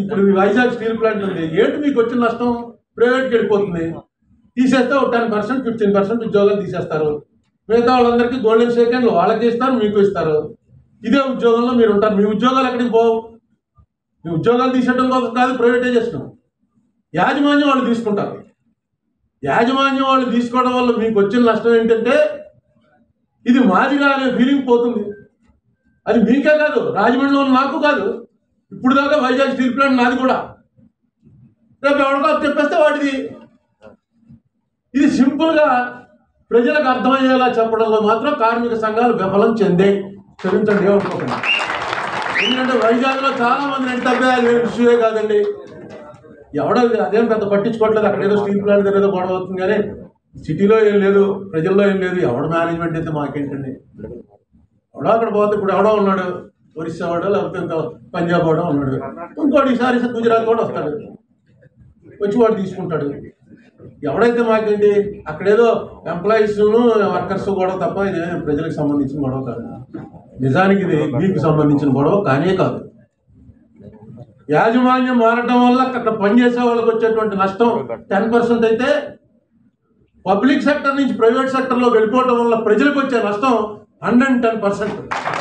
ఇప్పుడు ఈ Vizag steel plant ఉంది ఏంటి మీకు వచ్చిన నష్టం ప్రైవేట్కి వెళ్ళిపోతుంది తీసేస్తే ఒక టెన్ పర్సెంట్ ఫిఫ్టీన్ పర్సెంట్ ఉద్యోగాలు తీసేస్తారు మిగతా వాళ్ళందరికీ గోల్డెన్ సెకండ్లు వాళ్ళకి ఇస్తారు మీకు ఇస్తారు ఇదే ఉద్యోగంలో మీరు ఉంటారు మీ ఉద్యోగాలు ఎక్కడికి పోవు మీ ఉద్యోగాలు తీసేయడం కోసం కాదు ప్రైవేటైజేషన్ యాజమాన్యం వాళ్ళు తీసుకుంటారు యాజమాన్యం వాళ్ళు తీసుకోవడం వల్ల మీకు వచ్చిన నష్టం ఏంటంటే ఇది మాదిగా అనే ఫీలింగ్ పోతుంది అది మీకే కాదు రాజమండ్రిలో ఉన్న నాకు కాదు ఇప్పుడు దాకా వైజాగ్ స్టీల్ ప్లాంట్ నాది కూడా రేపు ఎవరికో చెప్పేస్తే వాటిది ఇది సింపుల్గా ప్రజలకు అర్థమయ్యేలా చెప్పడంలో మాత్రం కార్మిక సంఘాలు విఫలం చెందే క్షమించండి ఏమనుకోకండి ఎందుకంటే వైజాగ్లో చాలా మంది ఎంత అది ఇష్యూయే కాదండి ఎవడో ఇది అదేం పెద్ద పట్టించుకోవట్లేదు అక్కడ ఏదో స్టీల్ ప్లాంట్ దగ్గర ఏదో గొడవ అవుతుంది కానీ సిటీలో ఏం లేదు ప్రజల్లో ఏం లేదు ఎవడ మేనేజ్మెంట్ అయితే మాకేంటండి ఎవడో అక్కడ పోతే ఇప్పుడు ఎవడో ఉన్నాడు ఒరిస్సా వాడో లేకపోతే ఇంకా పంజాబ్ వాడో ఉన్నాడు ఇంకోటి ఈసారి గుజరాత్ కూడా వస్తాడు వచ్చి వాడు తీసుకుంటాడు ఎవడైతే మాకేంటి అక్కడేదో ఎంప్లాయీస్ వర్కర్స్ గొడవ తప్ప ఇది ప్రజలకు సంబంధించిన గొడవ కాదు నిజానికి ఇది మీకు సంబంధించిన గొడవ కానే కాదు యాజమాన్యం మారటం వల్ల అక్కడ పనిచేసే వాళ్ళకి వచ్చేటువంటి నష్టం టెన్ పర్సెంట్ అయితే పబ్లిక్ సెక్టర్ నుంచి ప్రైవేట్ సెక్టర్లో వెళ్ళిపోవటం వల్ల ప్రజలకు వచ్చే నష్టం హండ్రెడ్ టెన్ పర్సెంట్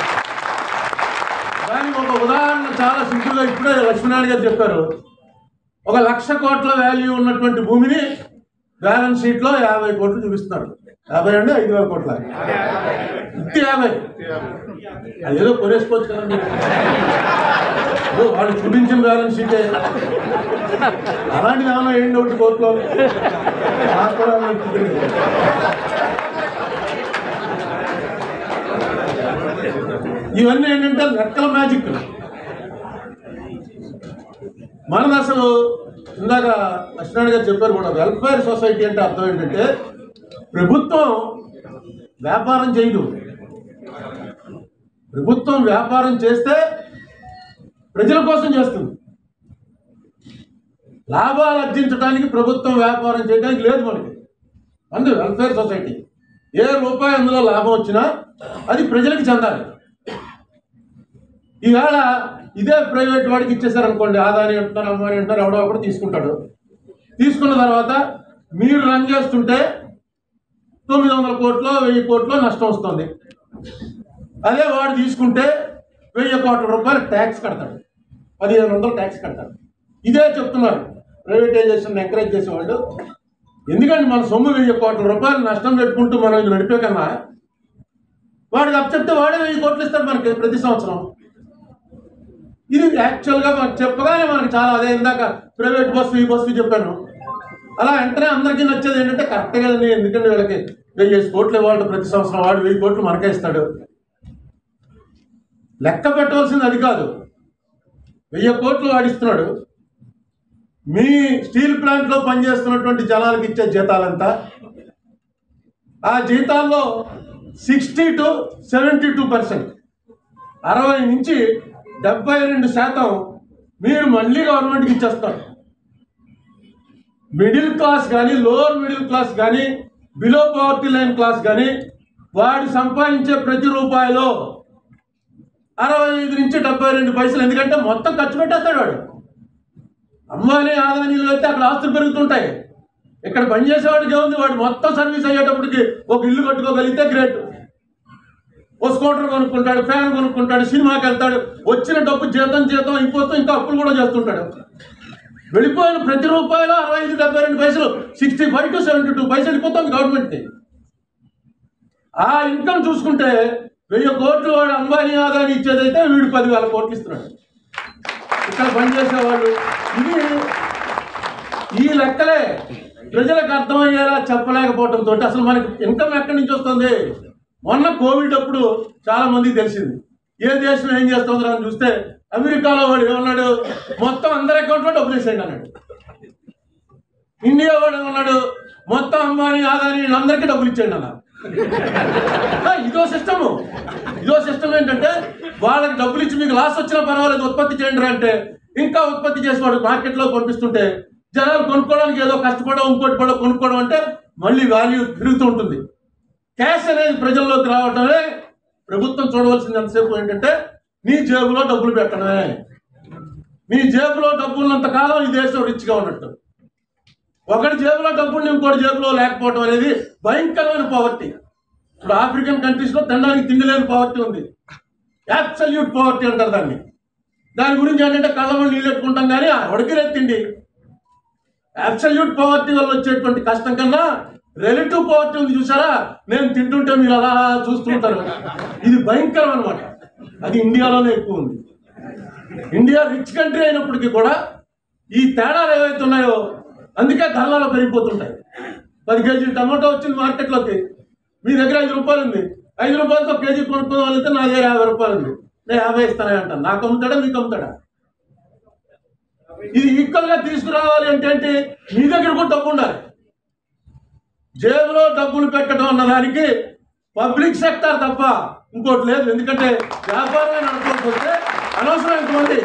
దానికి ఒక ఉదాహరణ చాలా సింపుల్గా ఇప్పుడే లక్ష్మీనారాయణ గారు చెప్పారు ఒక లక్ష కోట్ల వాల్యూ ఉన్నటువంటి భూమిని బ్యాలెన్స్ షీట్లో యాభై కోట్లు చూపిస్తున్నారు యాభై అంటే ఐదు వేల కోట్ల ఇంటి యాభై అదేదో కొనేసుకోవచ్చు కదండి ఏదో వాళ్ళు చూపించిన బ్యాలెన్స్ షీటే అలాంటిది ఏమైనా ఏంటి ఒకటి కోర్టులో నాకు కూడా ఏమైనా తెలియదు. ఇవన్నీ ఏంటంటే లెక్కల మ్యాజిక్ మనది అసలు ఇందాక లక్ష్మణ్ గారు చెప్పారు కూడా వెల్ఫేర్ సొసైటీ అంటే అర్థం ఏంటంటే ప్రభుత్వం వ్యాపారం చేయదు ప్రభుత్వం వ్యాపారం చేస్తే ప్రజల కోసం చేస్తుంది లాభాలు అర్జించడానికి ప్రభుత్వం వ్యాపారం చేయడానికి లేదు మనకి అందు వెల్ఫేర్ సొసైటీ ఏ రూపాయి అందులో లాభం వచ్చినా అది ప్రజలకు చెందాలి ఈవేళ ఇదే ప్రైవేట్ వాడికి ఇచ్చేసారనుకోండి ఆదాని అంటున్నారు అమ్మాని అంటున్నారు ఎవడో ఒకడు తీసుకుంటాడు తీసుకున్న తర్వాత మీరు రన్ చేస్తుంటే తొమ్మిది వందల కోట్లు వెయ్యి కోట్లు నష్టం వస్తుంది అదే వాడు తీసుకుంటే వెయ్యి కోట్ల రూపాయలు ట్యాక్స్ కడతాడు పదిహేను వందలు ట్యాక్స్ కడతాడు ఇదే చెప్తున్నారు ప్రైవేటైజేషన్ ఎంకరేజ్ చేసేవాళ్ళు ఎందుకంటే మన సొమ్ము వెయ్యి కోట్ల రూపాయలు నష్టం పెట్టుకుంటూ మనం ఇది నడిపే కన్నా వాడికి అప్పచెప్తే వాడే వెయ్యి కోట్లు ఇస్తాడు మనకి ప్రతి సంవత్సరం ఇది యాక్చువల్గా మనకు చెప్పగానే మనకి చాలా అదే ఇందాక ప్రైవేట్ బస్సు ఈ బస్సు చెప్పాను అలా వెంటనే అందరికీ నచ్చేది ఏంటంటే కరెక్ట్గా ఎందుకంటే వీళ్ళకి వెయ్యి కోట్లు ఇవ్వాలి ప్రతి సంవత్సరం వాడు వెయ్యి కోట్లు మనకే ఇస్తాడు లెక్క పెట్టవలసింది అది కాదు వెయ్యి కోట్లు వాడిస్తున్నాడు మీ స్టీల్ ప్లాంట్లో పనిచేస్తున్నటువంటి జనాలకు ఇచ్చే జీతాలంతా ఆ జీతాల్లో sixty to seventy two percent అరవై నుంచి డెబ్బై రెండు శాతం మీరు మళ్ళీ గవర్నమెంట్కి ఇచ్చేస్తారు మిడిల్ క్లాస్ కానీ లోవర్ మిడిల్ క్లాస్ కానీ బిలో పవర్టీ లైన్ క్లాస్ కానీ వాడు సంపాదించే ప్రతి రూపాయలో అరవై ఐదు నుంచి డెబ్బై రెండు పైసలు ఎందుకంటే మొత్తం ఖర్చు పెట్టేస్తాడు వాడు అమ్మాని ఆదానీలు అయితే అక్కడ ఆస్తులు పెరుగుతుంటాయి ఇక్కడ పనిచేసేవాడికి ఏముంది వాడు మొత్తం సర్వీస్ అయ్యేటప్పటికి ఒక ఇల్లు కట్టుకోగలిగితే గ్రేట్ ఓ స్కూటర్ కొనుక్కుంటాడు ఫ్యాన్ కొనుక్కుంటాడు సినిమాకి వెళ్తాడు వచ్చిన డబ్బు జీతం జీతం అయిపోతూ ఇంకా అప్పులు కూడా చేస్తుంటాడు వెళ్ళిపోయిన ప్రతి రూపాయలు అరవై ఐదు డెబ్బై రెండు పైసలు sixty five to seventy two పైసలు వెళ్ళిపోతుంది గవర్నమెంట్కి ఆ ఇన్కమ్ చూసుకుంటే వెయ్యి కోట్లు వాడు అంబానీ ఆదాని ఇచ్చేదైతే వీడు పదివేల కోట్లు ఇస్తున్నాడు ఇక్కడ పనిచేసేవాళ్ళు ఇది ఈ లెక్కలే ప్రజలకు అర్థమయ్యేలా చెప్పలేకపోవడంతో అసలు మనకి ఇన్కమ్ ఎక్కడి నుంచి వస్తుంది మొన్న కోవిడ్ అప్పుడు చాలా మందికి తెలిసింది ఏ దేశం ఏం చేస్తుందో అని చూస్తే అమెరికాలో వాడు ఏమన్నాడు మొత్తం అందరి అకౌంట్లో డబ్బులు వేసేయండి అన్నాడు ఇండియా వాడు ఏమన్నాడు మొత్తం అంబానీ ఆదాని వీళ్ళందరికీ డబ్బులు ఇచ్చేయండి అన్నారు ఆ, ఇదో సిస్టము ఇదో సిస్టమ్ ఏంటంటే వాళ్ళకి డబ్బులు ఇచ్చి మీకు లాస్ వచ్చినా పర్వాలేదు ఉత్పత్తి చేయండి రా అంటే ఇంకా ఉత్పత్తి చేసి వాడు మార్కెట్లో పంపిస్తుంటే జనాలు కొనుక్కోవడానికి ఏదో కష్టపడడం ఇంకోటి పడో కొనుక్కోవడం అంటే మళ్ళీ వాల్యూ పెరుగుతూ ఉంటుంది క్యాష్ అనేది ప్రజల్లోకి రావటమే ప్రభుత్వం చూడవలసింది ఎంతసేపు ఏంటంటే నీ జేబులో డబ్బులు పెట్టడమే నీ జేబులో డబ్బులున్నంత కాలం ఈ దేశం రిచ్గా ఉన్నట్టు ఒకటి జేబులో డబ్బులు ఇంకోటి జేబులో లేకపోవడం అనేది భయంకరమైన పావర్టీ ఇప్పుడు ఆఫ్రికన్ కంట్రీస్లో తినడానికి తిండి లేని పావర్టీ ఉంది యాబ్సల్యూట్ పావర్టీ అంటారు దాన్ని దాని గురించి ఏంటంటే కళ్ళలో నీళ్ళు పెట్టుకుంటాం కానీ ఉడకిరే తిండి అబ్సల్యూట్ పవర్టీ వల్ల వచ్చేటువంటి కష్టం కన్నా రిలేటివ్ పవర్టీ ఉంది చూసారా నేను తింటుంటే మీరు అలా చూస్తుంటారు ఇది భయంకరం అనమాట అది ఇండియాలోనే ఎక్కువ ఉంది ఇండియా రిచ్ కంట్రీ అయినప్పటికీ కూడా ఈ తేడాలు ఏవైతే ఉన్నాయో అందుకే ధరలలో పెరిగిపోతుంటాయి పది కేజీ టమాటో వచ్చింది మార్కెట్లోకి మీ దగ్గర ఐదు రూపాయలు ఉంది ఐదు రూపాయలతో కేజీ కొనుక్కోవడం వెళ్తే నా దగ్గర యాభై రూపాయలు ఉంది నేను యాభై ఇస్తానే అంటాను నాకు అమ్ముతాడా మీకు అమ్ముతాడా ఇది ఈక్వల్ గా తీసుకురావాలి అంటే ఏంటి మీ దగ్గర కూడా డబ్బు ఉండాలి జేబులో డబ్బులు పెట్టడం అన్న దానికి పబ్లిక్ సెక్టర్ తప్ప ఇంకోటి లేదు ఎందుకంటే వ్యాపారమే నడపకపోతే వస్తే అనవసరం ఎంతమంది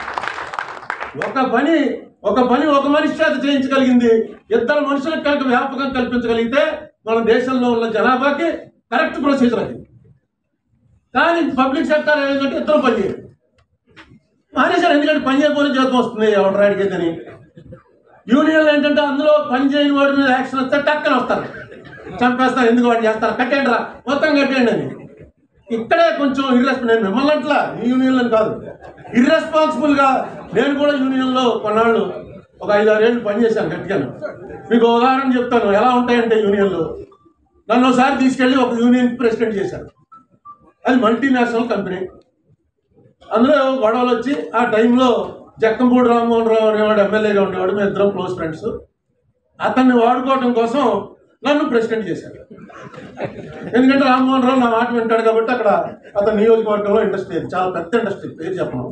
ఒక పని ఒక పని ఒక మనిషి చేత చేయించగలిగింది ఇద్దరు మనుషులకు కనుక వ్యాపకం కల్పించగలిగితే మన దేశంలో ఉన్న జనాభాకి కరెక్ట్ ప్రొసీజర్ అది కానీ పబ్లిక్ సెక్టర్ ఏంటంటే ఇద్దరు పని చేయరు మానేశారు ఎందుకంటే పని చేయకపోతే జీతం వస్తుంది ఎవరు రాడికేదని యూనియన్లు ఏంటంటే అందులో పని చేయని వాడి మీద యాక్షన్ వస్తే టక్కన వస్తారు చంపేస్తారు ఎందుకు వాడు చేస్తారు కట్టేయండి రా మొత్తం కట్టేయండి అని ఇక్కడే కొంచెం ఇర్రెస్పాన్ నేను మిమ్మల్ని అట్లా ఈ యూనియన్లను కాదు ఇర్రెస్పాన్సిబుల్ గా నేను కూడా యూనియన్లో కొన్నాళ్ళు ఒక ఐదు ఆరు ఏళ్ళు పనిచేశాను గట్టిగాను మీకు ఉదాహరణ చెప్తాను ఎలా ఉంటాయంటే యూనియన్లు నన్ను ఒకసారి తీసుకెళ్ళి ఒక యూనియన్ ప్రెసిడెంట్ చేశారు అది మల్టీనేషనల్ కంపెనీ అందులో గొడవలు వచ్చి ఆ టైంలో జక్కంపూడి రామ్మోహన్ రావు అనేవాడు ఎమ్మెల్యేగా ఉండేవాడు మేము ఇద్దరం క్లోజ్ ఫ్రెండ్స్ అతన్ని వాడుకోవడం కోసం నన్ను ప్రెసిడెంట్ చేశారు ఎందుకంటే రామ్మోహన్ రావు నా మాట వింటాడు కాబట్టి అక్కడ అతని నియోజకవర్గంలో ఇండస్ట్రీ అది చాలా పెద్ద ఇండస్ట్రీ పేరు చెప్పను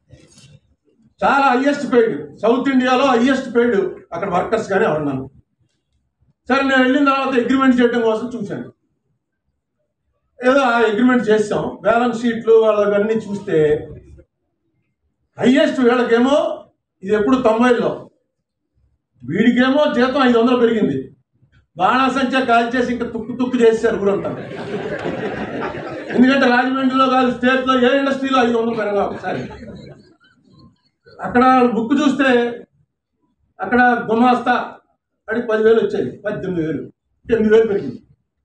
చాలా హయ్యెస్ట్ పెయిడ్ సౌత్ ఇండియాలో హయ్యెస్ట్ పెయిడ్ అక్కడ వర్కర్స్ కానీ ఉన్నాను సరే నేను వెళ్ళిన తర్వాత అగ్రిమెంట్ చేయడం కోసం చూశాను ఏదో ఆ అగ్రిమెంట్ చేస్తాం బ్యాలెన్స్ షీట్లు వాళ్ళవన్నీ చూస్తే హైయెస్ట్ వీళ్ళకేమో ఇది ఎప్పుడు తొంభైలో వీడికేమో జీతం ఐదు వందలు పెరిగింది బాణాసంచా కాల్చేసి ఇంకా తుక్కు తుక్కు చేసేసారు ఊరంతా ఎందుకంటే రాజమండ్రిలో కాదు స్టేట్లో ఏ ఇండస్ట్రీలో ఐదు వందలు పెరగా ఒకసారి అక్కడ బుక్ చూస్తే అక్కడ గుమాస్తా అని పదివేలు వచ్చాయి పద్దెనిమిది వేలు ఎనిమిది వేలు పెరిగింది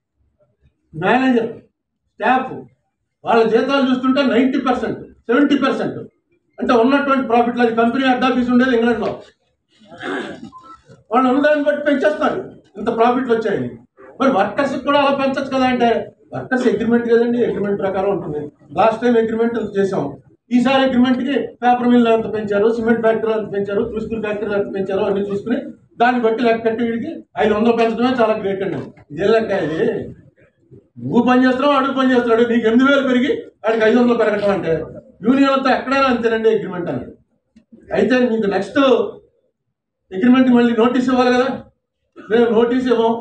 మేనేజర్ స్టాఫ్ వాళ్ళ జీతాలు చూస్తుంటే నైంటీ పర్సెంట్ సెవెంటీ పర్సెంట్ అంటే ఉన్నటువంటి ప్రాఫిట్లు అది కంపెనీ హెడ్ ఆఫీస్ ఉండేది ఇంగ్లాండ్లో వాళ్ళు ఉన్నదాన్ని బట్టి పెంచేస్తున్నారు ఇంత ప్రాఫిట్లు వచ్చాయని మరి వర్కర్స్ కూడా అలా పెంచచ్చు కదా అంటే వర్కర్స్ అగ్రిమెంట్ కదండి అగ్రిమెంట్ ప్రకారం ఉంటుంది లాస్ట్ టైం అగ్రిమెంట్ ఇంత చేసాం ఈసారి అగ్రిమెంట్కి పేపర్ మిల్ ఎంత పెంచారు సిమెంట్ ఫ్యాక్టరీ ఎంత పెంచారు చూసుకుని ఫ్యాక్టరీ ఎంత పెంచారు అన్ని చూసుకుని దాన్ని బట్టి లెక్క కట్టి వీడికి ఐదు వందలు పెంచడమే చాలా గ్రేట్ అండి ఇదే లెక్క ఇది నువ్వు పని చేస్తున్నావు అడుగు పని చేస్తున్నాడు నీకు ఎనిమిది వేలు పెరిగి వాడికి ఐదు వందలు పెరగటం అంటే యూనియన్తో ఎక్కడైనా అంతేనండి అగ్రిమెంట్ అని అయితే మీకు నెక్స్ట్ అగ్రిమెంట్ మళ్ళీ నోటీస్ ఇవ్వాలి కదా మేము నోటీస్ ఇవ్వం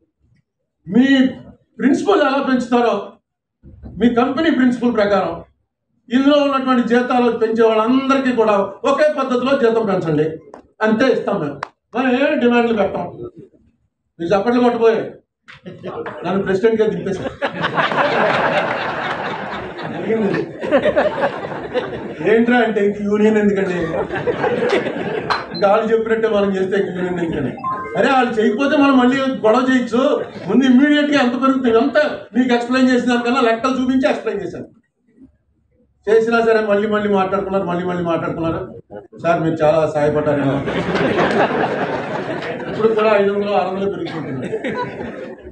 మీ ప్రిన్సిపల్ ఎలా పెంచుతారో మీ కంపెనీ ప్రిన్సిపల్ ప్రకారం ఇందులో ఉన్నటువంటి జీతాలు పెంచే వాళ్ళందరికీ కూడా ఒకే పద్ధతిలో జీతం పెంచండి అంతే ఇస్తాం మేము మనం ఏమి డిమాండ్లు పెట్టాం మీరు చప్పట్లు కొట్టబోయే నన్ను ప్రెసిడెంట్గా దింపేశారు జరిగింది. ఏంట్రా అంటే ఇంక యూనియన్ ఎందుకండి ఇంకా వాళ్ళు చెప్పినట్టే మనం చేస్తే ఇంక యూనియన్ ఎందుకని అరే వాళ్ళు చేయకపోతే మనం మళ్ళీ గొడవ చేయొచ్చు ముందు ఇమ్మీడియట్ గా ఎంత పెరుగుతుంది ఎంత మీకు ఎక్స్ప్లెయిన్ చేసిన దానికన్నా లెక్కలు చూపించి ఎక్స్ప్లెయిన్ చేశాను చేసినా సరే మళ్ళీ మళ్ళీ మాట్లాడుకున్నారు మళ్ళీ మళ్ళీ మాట్లాడుకున్నారు సార్ మీరు చాలా సహాయపడ్డారు ఇప్పుడు కూడా ఐదు వందలు ఆరు వందలు పెరుగుతుంటుంది